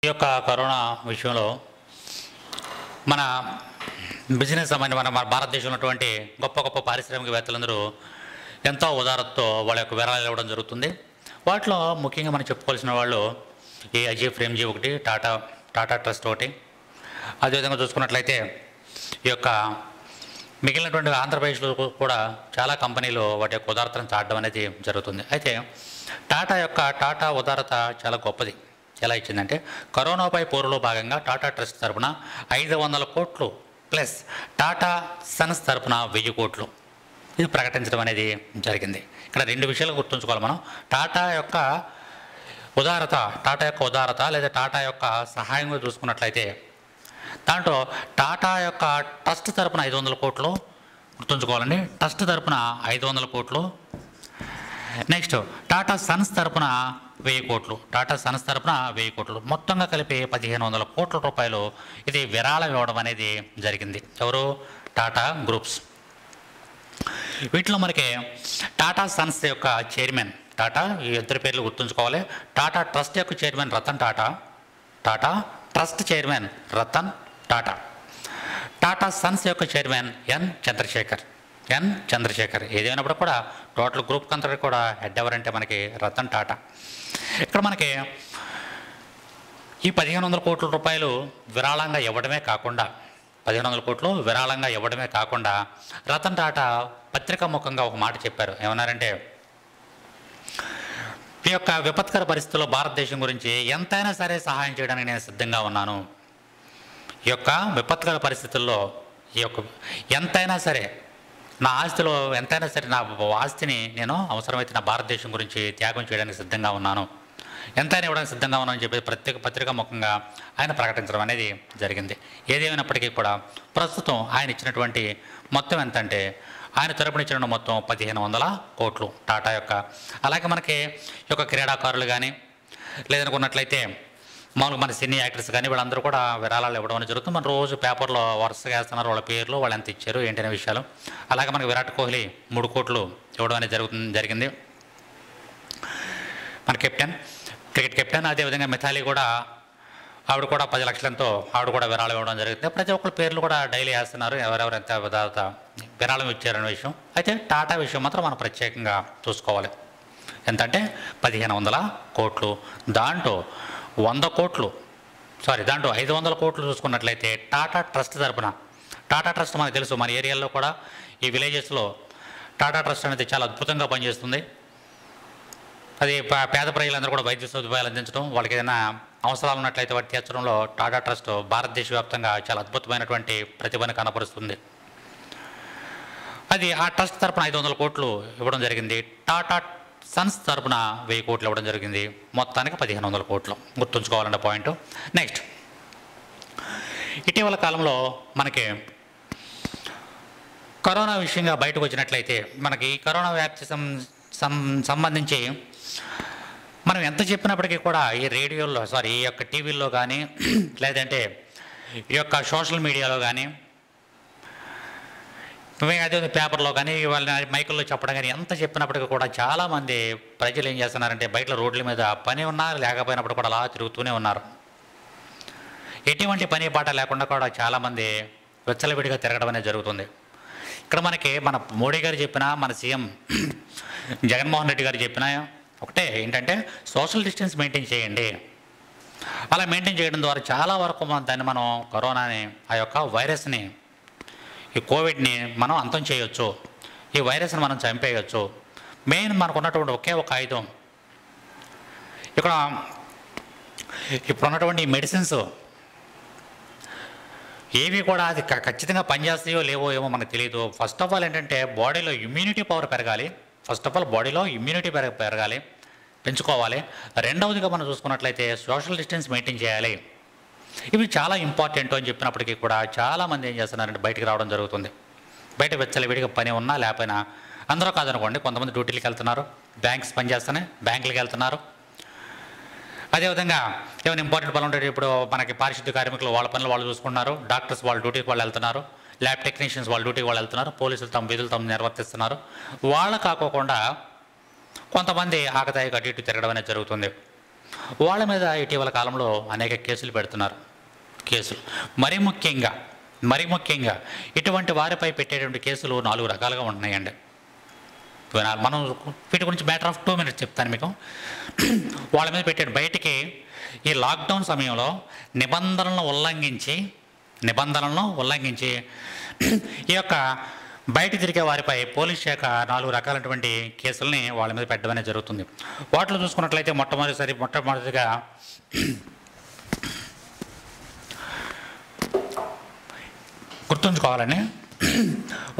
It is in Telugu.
యొక్క కరోనా విషయంలో మన బిజినెస్ సంబంధించి మన మన భారతదేశంలో ఉన్నటువంటి గొప్ప గొప్ప పారిశ్రామికవేత్తలందరూ ఎంతో ఉదారతతో వాళ్ళ యొక్క విరాళాలు ఇవ్వడం జరుగుతుంది వాటిలో ముఖ్యంగా మనం చెప్పుకోవాల్సిన వాళ్ళు ఈ అజయ్ ఫ్రేమ్జీ ఒకటి టాటా టాటా ట్రస్ట్ ఒకటి అదేవిధంగా చూసుకున్నట్లయితే ఈ యొక్క మిగిలినటువంటి ఆంధ్రప్రదేశ్లో కూడా చాలా కంపెనీలు వాటి యొక్క ఉదారతను చాటడం అనేది జరుగుతుంది అయితే టాటా యొక్క టాటా ఉదారత చాలా గొప్పది ఎలా ఇచ్చిందంటే కరోనాపై పోరులో భాగంగా టాటా ట్రస్ట్ తరపున ఐదు వందల కోట్లు ప్లస్ టాటా సన్స్ తరపున వెయ్యి కోట్లు ఇది ప్రకటించడం అనేది జరిగింది ఇక్కడ రెండు విషయాలు గుర్తుంచుకోవాలి మనం టాటా యొక్క ఉదారత టాటా యొక్క ఉదారత లేదా టాటా యొక్క సహాయంగా చూసుకున్నట్లయితే దాంట్లో టాటా యొక్క ట్రస్ట్ తరపున ఐదు వందల కోట్లు గుర్తుంచుకోవాలండి ట్రస్ట్ తరపున ఐదు వందల కోట్లు నెక్స్ట్ టాటా సన్స్ తరపున వెయ్యి కోట్లు టాటా సన్స్ తరపున వెయ్యి కోట్లు మొత్తంగా కలిపి పదిహేను వందల కోట్ల రూపాయలు ఇది విరాళం ఇవ్వడం అనేది జరిగింది ఎవరు టాటా గ్రూప్స్ వీటిలో మనకి టాటా సన్స్ యొక్క చైర్మన్ టాటా ఈ ఇద్దరి పేర్లు గుర్తుంచుకోవాలి టాటా ట్రస్ట్ యొక్క chairman Ratan Tata Tata trust chairman Ratan Tata Tata sons యొక్క chairman N Chandrasekhar N Chandrasekhar ఏదైనప్పుడు కూడా టోటల్ గ్రూప్ అంతా కూడా హెడ్ ఎవరంటే మనకి రతన్ టాటా ఇక్కడ మనకి ఈ పదిహేను వందల కోట్ల రూపాయలు విరాళంగా ఇవ్వడమే కాకుండా పదిహేను వందల కోట్లు విరాళంగా ఇవ్వడమే కాకుండా రతన్ టాటా పత్రికా ముఖంగా ఒక మాట చెప్పారు ఏమన్నారంటే ఈ యొక్క విపత్కర పరిస్థితుల్లో భారతదేశం గురించి ఎంతైనా సరే సహాయం చేయడానికి నేను సిద్ధంగా ఉన్నాను ఈ యొక్క విపత్కర పరిస్థితుల్లో ఈ యొక్క ఎంతైనా సరే నా ఆస్తిలో ఎంతైనా సరే నా ఆస్తిని నేను అవసరమైతే నా భారతదేశం గురించి త్యాగం చేయడానికి సిద్ధంగా ఉన్నాను ఎంతైనా ఇవ్వడానికి సిద్ధంగా ఉన్నానని చెప్పి ప్రత్యేక పత్రికా ముఖంగా ఆయన ప్రకటించడం అనేది జరిగింది ఏదేమైనప్పటికీ కూడా ప్రస్తుతం ఆయన ఇచ్చినటువంటి మొత్తం ఎంత అంటే ఆయన తరపున ఇచ్చిన మొత్తం పదిహేను వందల కోట్లు టాటా యొక్క అలాగే మనకి ఈ యొక్క క్రీడాకారులు కానీ లేదనుకున్నట్లయితే మామూలుగా మన సినీ యాక్టర్స్ కానీ వీళ్ళందరూ కూడా విరాళాలు ఇవ్వడం అనేది జరుగుతుంది మన రోజు పేపర్లో వరుసగా వేస్తున్నారు వాళ్ళ పేర్లు వాళ్ళు ఎంత ఇచ్చారు ఏంటనే విషయాలు అలాగే మనకి విరాట్ కోహ్లీ మూడు కోట్లు ఇవ్వడం అనేది జరుగుతుంది జరిగింది మన కెప్టెన్ క్రికెట్ కెప్టెన్ అదేవిధంగా మిథాలీ కూడా ఆవిడ కూడా పది లక్షలతో ఆవిడ కూడా విరాళం ఇవ్వడం జరిగింది ప్రతి ఒక్కరి పేర్లు కూడా డైలీ వేస్తున్నారు ఎవరెవరు ఎంత విధాత విరాళం ఇచ్చారనే విషయం అయితే టాటా విషయం మాత్రం మనం ప్రత్యేకంగా చూసుకోవాలి ఎంతంటే పదిహేను వందల కోట్లు దాంట్లో వంద కోట్లు సారీ దాంట్లో ఐదు వందల కోట్లు చూసుకున్నట్లయితే టాటా ట్రస్ట్ తరపున టాటా ట్రస్ట్ మనకు తెలుసు మన ఏరియాలో కూడా ఈ విలేజెస్లో టాటా ట్రస్ట్ అనేది చాలా అద్భుతంగా పనిచేస్తుంది అది ప- పేద ప్రజలందరూ కూడా వైద్య సదుపాయాలు అందించడం వాళ్ళకి ఏదైనా అవసరాలు ఉన్నట్లయితే వాటి తీర్చడంలో టాటా ట్రస్ట్ భారతదేశ వ్యాప్తంగా చాలా అద్భుతమైనటువంటి ప్రతిభను కనపరుస్తుంది అది ఆ ట్రస్ట్ తరపున ఐదు వందల కోట్లు ఇవ్వడం జరిగింది టాటా సన్స్ తరపున వెయ్యి కోట్లు ఇవ్వడం జరిగింది మొత్తానికి పదిహేను వందల కోట్లు గుర్తుంచుకోవాలన్న పాయింట్ నెక్స్ట్ ఇటీవల కాలంలో మనకి కరోనా విషయంగా బయటకు వచ్చినట్లయితే మనకి ఈ కరోనా వ్యాప్తి సం సం- సంబంధించి మనం ఎంత చెప్పినప్పటికీ కూడా ఈ రేడియోలో సారీ ఈ యొక్క టీవీల్లో కానీ లేదంటే ఈ యొక్క సోషల్ మీడియాలో కానీ మేము అదే పేపర్లో కానీ వాళ్ళ మైకుల్లో చెప్పడం కానీ ఎంత చెప్పినప్పటికీ కూడా చాలామంది ప్రజలు ఏం చేస్తున్నారంటే బయట రోడ్ల మీద పని ఉన్నా లేకపోయినప్పుడు కూడా అలా తిరుగుతూనే ఉన్నారు ఎటువంటి పని పాట లేకుండా కూడా చాలామంది వెచ్చలవిడిగా తిరగడం అనేది జరుగుతుంది ఇక్కడ మనకి మన మోడీ గారు చెప్పినా మన సీఎం జగన్మోహన్ రెడ్డి గారు చెప్పినా ఒకటే ఏంటంటే సోషల్ డిస్టెన్స్ మెయింటైన్ చేయండి అలా మెయింటైన్ చేయడం ద్వారా చాలా వరకు మనం దాన్ని మనం కరోనాని ఆ యొక్క వైరస్ని ఈ కోవిడ్ని మనం అంతం చేయొచ్చు ఈ వైరస్ని మనం చంపేయచ్చు మెయిన్ మనకు ఉన్నటువంటి ఒకే ఒక ఆయుధం ఇక్కడ ఇప్పుడు ఉన్నటువంటి ఈ మెడిసిన్స్ ఏవి కూడా అది క- ఖచ్చితంగా పనిచేస్తాయో లేవో ఏమో మనకు తెలియదు ఫస్ట్ ఆఫ్ ఆల్ ఏంటంటే బాడీలో ఇమ్యూనిటీ పవర్ పెరగాలి ఫస్ట్ ఆఫ్ ఆల్ బాడీలో ఇమ్యూనిటీ పెరగ పెరగాలి పెంచుకోవాలి రెండవదిగా మనం చూసుకున్నట్లయితే సోషల్ డిస్టెన్స్ మెయింటైన్ చేయాలి ఇవి చాలా ఇంపార్టెంట్ అని చెప్పినప్పటికీ కూడా చాలామంది ఏం చేస్తున్నారంటే బయటికి రావడం జరుగుతుంది బయట వెచ్చలవిడిగా పని ఉన్నా లేకపోయినా అందరూ కాదనుకోండి కొంతమంది డ్యూటీలకు వెళ్తున్నారు బ్యాంక్స్ పనిచేస్తున్నాయి బ్యాంకులకు వెళ్తున్నారు అదేవిధంగా ఏమైనా ఇంపార్టెంట్ పనులు ఉంటే ఇప్పుడు మనకి పారిశుద్ధ్య కార్మికులు వాళ్ళ పనులు వాళ్ళు చూసుకుంటున్నారు డాక్టర్స్ వాళ్ళ డ్యూటీకి వాళ్ళు వెళ్తున్నారు ల్యాబ్ టెక్నీషియన్స్ వాళ్ళ డ్యూటీకి వాళ్ళు వెళ్తున్నారు పోలీసులు తమ విధులు తమ నిర్వర్తిస్తున్నారు వాళ్ళ కాకోకుండా కొంతమంది ఆకతాయికి అటు ఇటు తిరగడం అనేది జరుగుతుంది వాళ్ళ మీద ఇటీవల కాలంలో అనేక కేసులు పెడుతున్నారు కేసులు మరీ ముఖ్యంగా మరీ ముఖ్యంగా ఇటువంటి వారిపై పెట్టేటువంటి కేసులు నాలుగు రకాలుగా ఉంటున్నాయండి వినాలి మనం వీటి గురించి మ్యాటర్ ఆఫ్ టూ మినిట్స్ చెప్తాను మీకు వాళ్ళ మీద పెట్టాడు బయటికి ఈ లాక్డౌన్ సమయంలో నిబంధనలను ఉల్లంఘించి నిబంధనలను ఉల్లంఘించి ఈ యొక్క బయట తిరిగే వారిపై పోలీస్ శాఖ నాలుగు రకాలైనటువంటి కేసుల్ని వాళ్ళ మీద పెట్టడం అనేది జరుగుతుంది వాటిలో చూసుకున్నట్లయితే మొట్టమొదటిసారి మొట్టమొదటిగా గుర్తుంచుకోవాలని